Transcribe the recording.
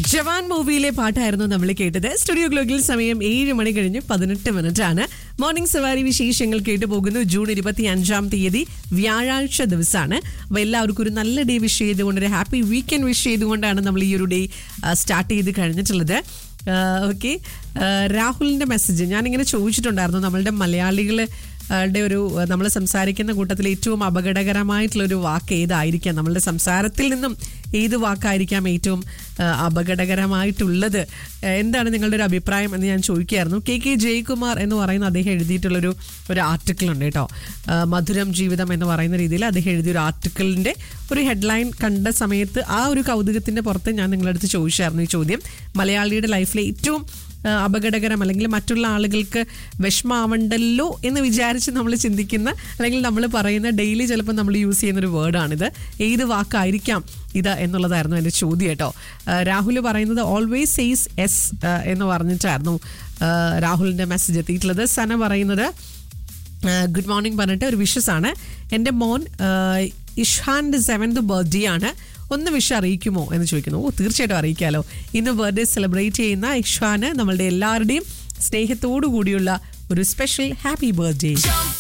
ജവാൻ മൂവിയിലെ പാട്ടായിരുന്നു നമ്മൾ കേട്ടത് സ്റ്റുഡിയോ ഗ്ലോക്കിൽ സമയം ഏഴ് മണി കഴിഞ്ഞ് പതിനെട്ട് മിനിറ്റ് ആണ് മോർണിംഗ് സവാരി വിശേഷങ്ങൾ കേട്ടു പോകുന്നു ജൂൺ ഇരുപത്തി അഞ്ചാം തീയതി വ്യാഴാഴ്ച ദിവസമാണ് അപ്പോൾ എല്ലാവർക്കും ഒരു നല്ല ഡേ വിഷ് ചെയ്തുകൊണ്ട് ഒരു ഹാപ്പി വീക്കെൻഡ് വിഷ് ചെയ്തുകൊണ്ടാണ് നമ്മൾ ഈ ഒരു ഡേ സ്റ്റാർട്ട് ചെയ്ത് കഴിഞ്ഞിട്ടുള്ളത് ഓക്കെ രാഹുലിന്റെ മെസ്സേജ് ഞാനിങ്ങനെ ചോദിച്ചിട്ടുണ്ടായിരുന്നു നമ്മളുടെ മലയാളികൾ ടെ ഒരു നമ്മൾ സംസാരിക്കുന്ന കൂട്ടത്തിൽ ഏറ്റവും അപകടകരമായിട്ടുള്ള ഒരു വാക്ക് ഏതായിരിക്കാം നമ്മളുടെ സംസാരത്തിൽ നിന്നും ഏത് വാക്കായിരിക്കാം ഏറ്റവും ആ, അപകടകരമായിട്ടുള്ളത് ആ, എന്താണ് നിങ്ങളുടെ ഒരു അഭിപ്രായം എന്ന് ഞാൻ ചോദിക്കുകയായിരുന്നു കെ കെ ജയകുമാർ എന്ന് പറയുന്ന അദ്ദേഹം എഴുതിയിട്ടുള്ളൊരു ഒരു ആർട്ടിക്കിൾ ഉണ്ട് കേട്ടോ ആ, മധുരം ജീവിതം എന്ന് പറയുന്ന രീതിയിൽ അദ്ദേഹം എഴുതിയ ഒരു ആർട്ടിക്കിളിന്റെ ഒരു ഹെഡ്ലൈൻ കണ്ട സമയത്ത് ആ ഒരു കൗതുകത്തിന്റെ പുറത്ത് ഞാൻ നിങ്ങളുടെ അടുത്ത് ചോദിച്ചായിരുന്നു ഈ ചോദ്യം മലയാളിയുടെ ലൈഫിലെ ഏറ്റവും ആ, അപകടകരം അല്ലെങ്കിൽ മറ്റുള്ള ആളുകൾക്ക് വിഷമാവണ്ടല്ലോ എന്ന് വിചാരിച്ച് നമ്മൾ ചിന്തിക്കുന്ന അല്ലെങ്കിൽ നമ്മൾ പറയുന്ന ഡെയിലി ചിലപ്പോൾ നമ്മൾ യൂസ് ചെയ്യുന്ന ഒരു വേർഡാണിത് ഏത് വാക്കായിരിക്കാം ഇത് എന്നുള്ളതായിരുന്നു എൻ്റെ ചോദ്യം കേട്ടോ ആ, രാഹുൽ പറയുന്നത് ഓൾവേസ് സെയ്സ് എസ് എന്ന് പറഞ്ഞിട്ടായിരുന്നു ആ, രാഹുലിൻ്റെ മെസ്സേജ് എത്തിയിട്ടുള്ളത് സന പറയുന്നത് ഗുഡ് മോർണിംഗ് പറഞ്ഞിട്ട് ഒരു വിഷസ് ആണ് എൻ്റെ മോൻ ആ, ഇഷ്ഹാന്റെ സെവൻത് ബർത്ത്ഡേ ആണ് ഒന്ന് വിഷ് അറിയിക്കുമോ എന്ന് ചോദിക്കുന്നു ഓ തീർച്ചയായിട്ടും അറിയിക്കാലോ ഇന്ന് ബർത്ത്ഡേ സെലിബ്രേറ്റ് ചെയ്യുന്ന ഇഷ്ഹാന് നമ്മളുടെ എല്ലാവരുടെയും സ്നേഹത്തോടു കൂടിയുള്ള ഒരു സ്പെഷ്യൽ ഹാപ്പി ബർത്ത്ഡേ Jump